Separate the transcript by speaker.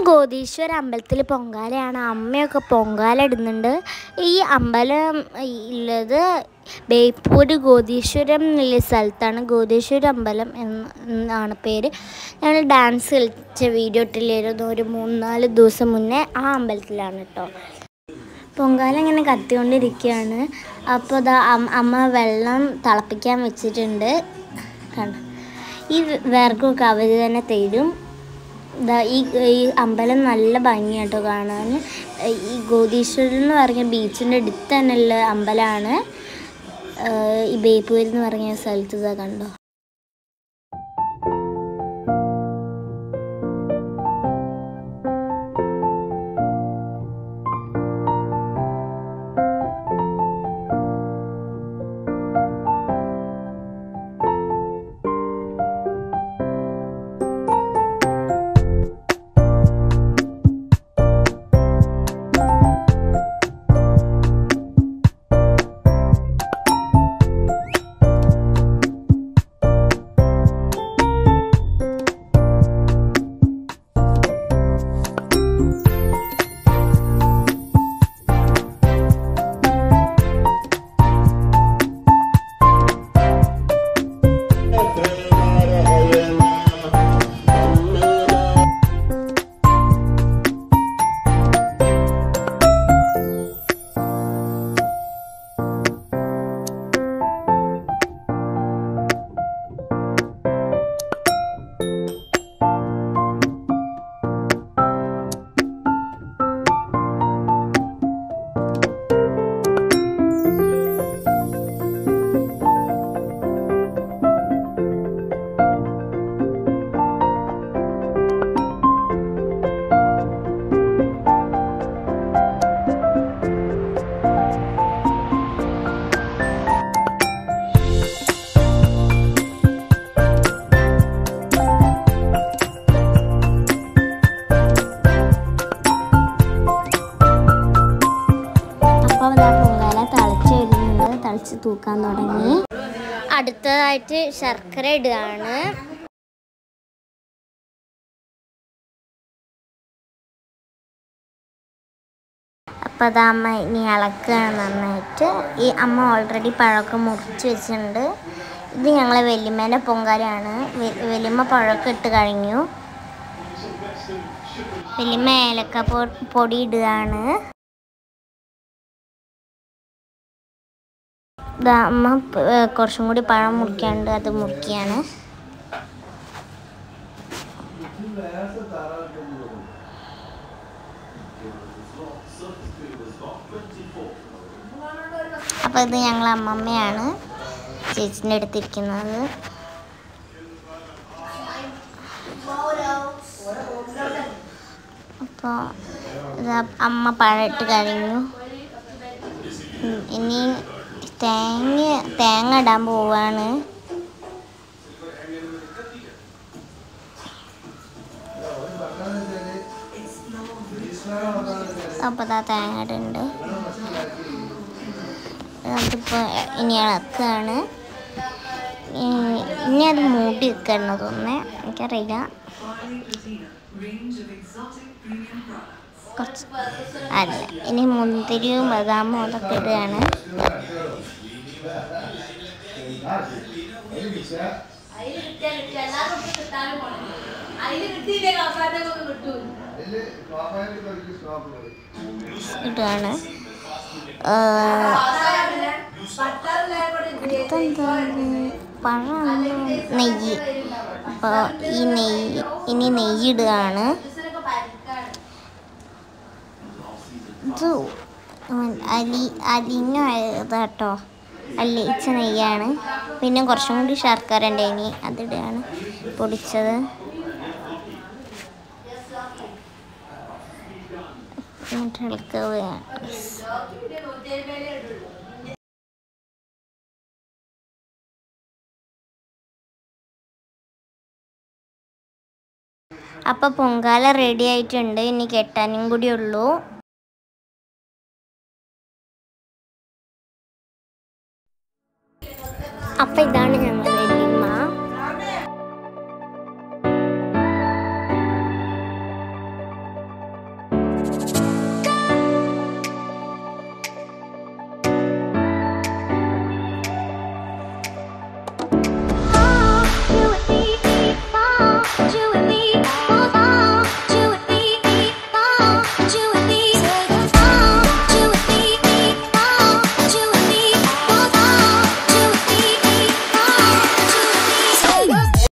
Speaker 1: ഗോതീശ്വര അമ്പലത്തിൽ പൊങ്കാലയാണ് അമ്മയൊക്കെ പൊങ്കാല ഇടുന്നുണ്ട് ഈ അമ്പലം ഉള്ളത് ബേപ്പൂർ ഗോതീശ്വരം എന്നുള്ള സ്ഥലത്താണ് ഗോതീശ്വര അമ്പലം എന്ന് എന്നാണ് പേര് ഞങ്ങൾ ഡാൻസ് കളിച്ച വീഡിയോ ഇട്ടില്ലായിരുന്നു ഒരു മൂന്നാല് ദിവസം മുന്നേ ആ അമ്പലത്തിലാണ് കേട്ടോ പൊങ്കാല ഇങ്ങനെ കത്തിക്കൊണ്ടിരിക്കുകയാണ് അപ്പോൾ ഇതാ അം- അമ്മ വെള്ളം തിളപ്പിക്കാൻ വെച്ചിട്ടുണ്ട് കണ്ടോ ഈ വിറകൊക്കെ അവർ തന്നെ തരും ഇതാ ഈ ഈ അമ്പലം നല്ല ഭംഗിയാട്ടോ കാണാൻ ഈ ഗോതീശ്വരൻ എന്ന് പറഞ്ഞ ബീച്ചിൻ്റെ അടുത്ത് തന്നെയുള്ള അമ്പലമാണ് ഈ ബേപ്പൂർ എന്ന് പറഞ്ഞ സ്ഥലത്ത് ഇതാ കണ്ടോ അപ്പോൾ ഇതാ പൊങ്കാല തിളച്ച് വരുന്നുണ്ട് തിളച്ച് തൂക്കാൻ തുടങ്ങി അടുത്തതായിട്ട് ശർക്കര ഇടുകയാണ് അപ്പോൾ അത് അമ്മ ഇനി ഇളക്കുകയാണ് നന്നായിട്ട് ഈ അമ്മ ഓൾറെഡി പഴമൊക്കെ മുറിച്ച് വെച്ചിട്ടുണ്ട് ഇത് ഞങ്ങളെ വല്യമ്മേൻ്റെ പൊങ്കാലയാണ് വെ- വല്യമ്മ പഴമൊക്കെ ഇട്ട് കഴിഞ്ഞു വല്യമ്മ ഏലക്ക പൊ- പൊടി ഇടുകയാണ് ദാ അമ്മ പ- ഏ, കുറച്ചും കൂടി പഴം മുറിക്കാണ്ട് അത് മുറിക്കുകയാണ് അപ്പോൾ ഇത് ഞങ്ങൾ അമ്മമ്മയാണ് ചേച്ചിൻ്റെ അടുത്തിരിക്കുന്നത് അപ്പോൾ ഇതാ അമ്മ പഴം ഇട്ട് കഴിഞ്ഞു ഉം, ഇനി തേങ്ങ തേങ്ങ ഇടാൻ പോവാണ് അപ്പോൾ ഇതാ തേങ്ങ ഇടുന്നുണ്ട് അതിപ്പോൾ ഇനി ഇളക്കുകയാണ് ഇനി ഇനി അത് മൂടി വെക്കണം തോന്നുന്നേ എനിക്കറിയില്ല കുറച്ച് അല്ല ഇനി മുന്തിരിയും ബദാമും അതൊക്കെ ഇടുകയാണ് ഇടുകയാണ് അടുത്തെന്താണ് പഴമാണ് നെയ്യ് അപ്പോൾ ഈ നെയ്യ് ഇനി നെയ്യ് ഇടുകയാണ് ഇത് ഉം അലി അലിഞ്ഞ ഇതാട്ടോ അല്ലിച്ച നെയ്യാണ് പിന്നെ കുറച്ചും കൂടി ശർക്കര ഉണ്ട് ഇനി അതിടുകയാണ് പൊടിച്ചത് എന്നിട്ട് ഇളക്കുകയാണ് അപ്പോൾ പൊങ്കാല റെഡി ആയിട്ടുണ്ട് ഇനി കെട്ടാനും കൂടി ഉള്ളൂ അപ്പോൾ ഇതാണ് ഞങ്ങൾ